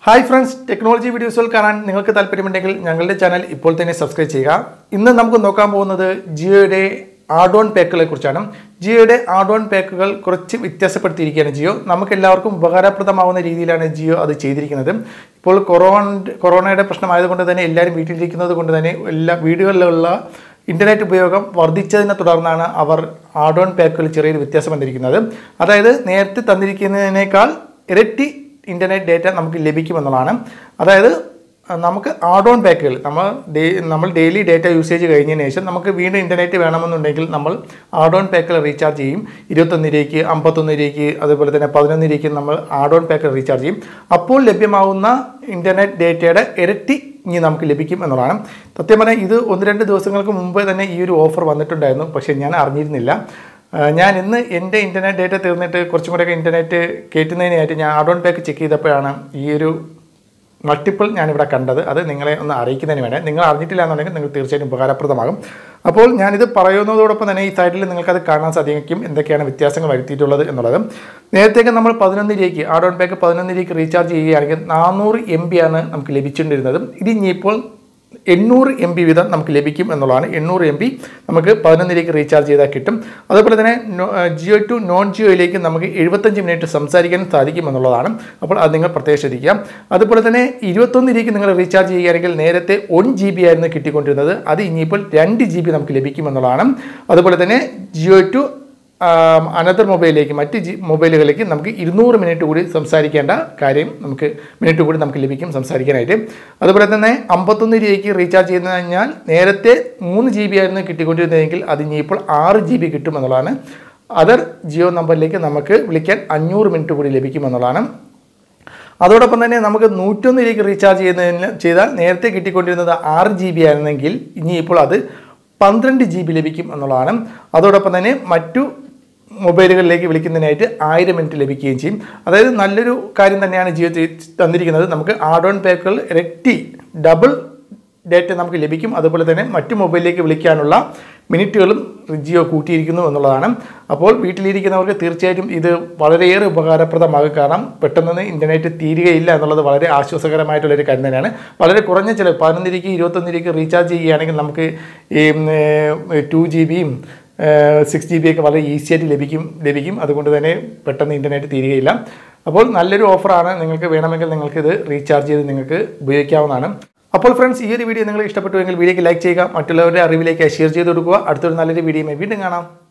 hi friends technology വീഡിയോസുകൾ കാണാൻ നിങ്ങൾക്ക് താല്പര്യമുണ്ടെങ്കിൽ ഞങ്ങളുടെ ചാനൽ ഇപ്പോൾ തന്നെ സബ്സ്ക്രൈബ് ചെയ്യുക ഇന്ന് നമുക്ക് നോക്കാൻ പോകുന്നത് ജിയോയുടെ ആഡോൺ പാക്കുകളെ കുറിച്ചാണ് ജിയോയുടെ ആഡോൺ പാക്കുകൾ കുറച്ച് വ്യത്യാസപ്പെടുത്തിയിരിക്കുകയാണ് ജിയോ നമുക്ക് എല്ലാവർക്കും ഉപകാരപ്രദമാവുന്ന രീതിയിലാണ് ജിയോ അത് ചെയ്തിരിക്കുന്നത് ഇപ്പോൾ കൊറോണ കൊറോണയുടെ പ്രശ്നമായതുകൊണ്ട് തന്നെ എല്ലാവരും വീട്ടിലിരിക്കുന്നത് കൊണ്ട് തന്നെ എല്ലാ വീടുകളിലുള്ള ഇൻ്റർനെറ്റ് ഉപയോഗം വർദ്ധിച്ചതിനെ തുടർന്നാണ് അവർ ആഡോൺ പാക്കുകൾ ചെറിയൊരു വ്യത്യാസം വന്നിരിക്കുന്നത് അതായത് നേരത്തെ തന്നിരിക്കുന്നതിനേക്കാൾ ഇരട്ടി ഇൻ്റർനെറ്റ് ഡേറ്റ നമുക്ക് ലഭിക്കുമെന്നുള്ളതാണ് അതായത് അഹ് നമുക്ക് ആഡ് ഓൺ പാക്കുകൾ നമ്മൾ ഡേ നമ്മൾ ഡെയിലി ഡേറ്റ യൂസേജ് കഴിഞ്ഞതിന് ശേഷം നമുക്ക് വീണ്ടും ഇൻ്റർനെറ്റ് വേണമെന്നുണ്ടെങ്കിൽ നമ്മൾ ആഡ് ഓൺ പാക്കുകൾ റീചാർജ് ചെയ്യും ഇരുപത്തൊന്ന് രൂപയ്ക്ക് അമ്പത്തൊന്ന് രൂപയ്ക്ക് അതുപോലെ തന്നെ പതിനൊന്ന് രൂപയ്ക്ക് നമ്മൾ ആഡ് ഓൺ പാക്കുകൾ റീചാർജ് ചെയ്യും അപ്പോൾ ലഭ്യമാവുന്ന ഇൻ്റർനെറ്റ് ഡേറ്റയുടെ ഇരട്ടി ഇനി നമുക്ക് ലഭിക്കും എന്നുള്ളതാണ് സത്യം പറഞ്ഞാൽ ഇത് ഒന്ന് രണ്ട് ദിവസങ്ങൾക്ക് മുമ്പ് തന്നെ ഈ ഒരു ഓഫർ വന്നിട്ടുണ്ടായിരുന്നു പക്ഷേ ഞാൻ അറിഞ്ഞിരുന്നില്ല ആ, ഞാൻ ഇന്ന് എൻ്റെ ഇൻ്റർനെറ്റ് ഡേറ്റ തീർന്നിട്ട് കുറച്ചും കൂടെയൊക്കെ ഇൻ്റർനെറ്റ് കയറ്റുന്നതിനായിട്ട് ഞാൻ ആഡ് ഓൺ പാക്ക് ചെക്ക് ചെയ്തപ്പോഴാണ് ഈ ഒരു മൾട്ടിപ്പിൾ ഞാനിവിടെ കണ്ടത് അത് നിങ്ങളെ ഒന്ന് അറിയിക്കുന്നതിന് വേണ്ടി നിങ്ങൾ അറിഞ്ഞിട്ടില്ല എന്നുണ്ടെങ്കിൽ നിങ്ങൾക്ക് തീർച്ചയായിട്ടും ഉപകാരപ്രദമാകും അപ്പോൾ ഞാനിത് പറയുന്നതോടൊപ്പം തന്നെ ഈ സൈഡിൽ നിങ്ങൾക്കത് കാണാൻ സാധിക്കും എന്തൊക്കെയാണ് വ്യത്യാസങ്ങൾ വരുത്തിയിട്ടുള്ളത് എന്നുള്ളത് നേരത്തേക്ക് നമ്മൾ പതിനൊന്ന് രൂപയ്ക്ക് ആഡ് ഓൺ പാക്ക് പതിനൊന്ന് രൂപയ്ക്ക് റീചാർജ് ചെയ്യുകയാണെങ്കിൽ നാനൂറ് എം ബി ആണ് നമുക്ക് ലഭിച്ചുകൊണ്ടിരുന്നത് ഇത് ഇനിയിപ്പോൾ എണ്ണൂറ് എം ബി വീതം നമുക്ക് ലഭിക്കും എന്നുള്ളതാണ് എണ്ണൂറ് എം ബി നമുക്ക് പതിനൊന്നിലേക്ക് റീചാർജ് ചെയ്താൽ കിട്ടും അതുപോലെ തന്നെ നോ- ആ, ജിയോ ടു നോൺ ജിയോയിലേക്ക് നമുക്ക് എഴുപത്തഞ്ച് മിനിറ്റ് സംസാരിക്കാൻ സാധിക്കും എന്നുള്ളതാണ് അപ്പോൾ അത് നിങ്ങൾ പ്രത്യേകം ശ്രദ്ധിക്കുക അതുപോലെ തന്നെ ഇരുപത്തൊന്നിലേക്ക് നിങ്ങൾ റീചാർജ് ചെയ്യുകയാണെങ്കിൽ നേരത്തെ വൺ ജി ബി ആയിരുന്നു കിട്ടിക്കൊണ്ടിരുന്നത് അത് ഇനിയിപ്പോൾ രണ്ട് ജി ബി നമുക്ക് ലഭിക്കും എന്നുള്ളതാണ് അതുപോലെ തന്നെ ജിയോ ടു അനദർ മൊബൈലിലേക്ക് മറ്റ് ജി മൊബൈലുകളിലേക്ക് നമുക്ക് ഇരുന്നൂറ് മിനിറ്റ് കൂടി സംസാരിക്കേണ്ട കാര്യം നമുക്ക് മിനിറ്റ് കൂടി നമുക്ക് ലഭിക്കും സംസാരിക്കാനായിട്ട് അതുപോലെ തന്നെ അമ്പത്തൊന്ന് രൂപയ്ക്ക് റീചാർജ് ചെയ്യുന്ന കഴിഞ്ഞാൽ നേരത്തെ മൂന്ന് ജി ബി ആയിരുന്നു കിട്ടിക്കൊണ്ടിരുന്നതെങ്കിൽ അത് ഇനിയിപ്പോൾ ആറ് ജി ബി കിട്ടും എന്നുള്ളതാണ് അതർ ജിയോ നമ്പറിലേക്ക് നമുക്ക് വിളിക്കാൻ അഞ്ഞൂറ് മിനിറ്റ് കൂടി ലഭിക്കും എന്നുള്ളതാണ് അതോടൊപ്പം തന്നെ നമുക്ക് നൂറ്റൊന്നിലേക്ക് റീചാർജ് ചെയ്യുന്നതിന് ചെയ്താൽ നേരത്തെ കിട്ടിക്കൊണ്ടിരുന്നത് ആറ് ജി ബി ആയിരുന്നെങ്കിൽ ഇനിയിപ്പോൾ അത് പന്ത്രണ്ട് ജി ബി ലഭിക്കും എന്നുള്ളതാണ് അതോടൊപ്പം തന്നെ മറ്റു മൊബൈലുകളിലേക്ക് വിളിക്കുന്നതിനായിട്ട് ആയിരം മിനിറ്റ് ലഭിക്കുകയും ചെയ്യും അതായത് നല്ലൊരു കാര്യം തന്നെയാണ് ജിയോ ചെയ്- തന്നിരിക്കുന്നത് നമുക്ക് ആഡ് ഓൺ പാക്കുകൾ ഇരട്ടി ഡബിൾ ഡേറ്റ നമുക്ക് ലഭിക്കും അതുപോലെ തന്നെ മറ്റു മൊബൈലിലേക്ക് വിളിക്കാനുള്ള മിനിറ്റുകളും ജിയോ കൂട്ടിയിരിക്കുന്നു എന്നുള്ളതാണ് അപ്പോൾ വീട്ടിലിരിക്കുന്നവർക്ക് തീർച്ചയായിട്ടും ഇത് വളരെയേറെ ഉപകാരപ്രദമാകും കാരണം പെട്ടെന്ന് ഇൻ്റർനെറ്റ് തീരുകയില്ല എന്നുള്ളത് വളരെ ആശ്വാസകരമായിട്ടുള്ളൊരു കാര്യം തന്നെയാണ് വളരെ കുറഞ്ഞ ചിലവ് പതിനൊന്നിലേക്ക് ഇരുപത്തൊന്നിലേക്ക് റീചാർജ് ചെയ്യുകയാണെങ്കിൽ നമുക്ക് ഈ ടു ജി ബിയും സിക്സ് ജി ബി ഒക്കെ വളരെ ഈസി ആയിട്ട് ലഭിക്കും ലഭിക്കും അതുകൊണ്ട് തന്നെ പെട്ടെന്ന് ഇൻ്റർനെറ്റ് തീരുകയില്ല അപ്പോൾ നല്ലൊരു ഓഫറാണ് നിങ്ങൾക്ക് വേണമെങ്കിൽ നിങ്ങൾക്ക് ഇത് റീചാർജ് ചെയ്ത് നിങ്ങൾക്ക് ഉപയോഗിക്കാവുന്നതാണ് അപ്പോൾ ഫ്രണ്ട്സ് ഈ ഒരു വീഡിയോ നിങ്ങൾ ഇഷ്ടപ്പെട്ടുവെങ്കിൽ വീഡിയോക്ക് ലൈക്ക് ചെയ്യുക മറ്റുള്ളവരുടെ അറിവിലേക്ക് ഷെയർ ചെയ്ത് കൊടുക്കുക അടുത്തൊരു നല്ലൊരു വീഡിയോയുമായി വീണ്ടും കാണാം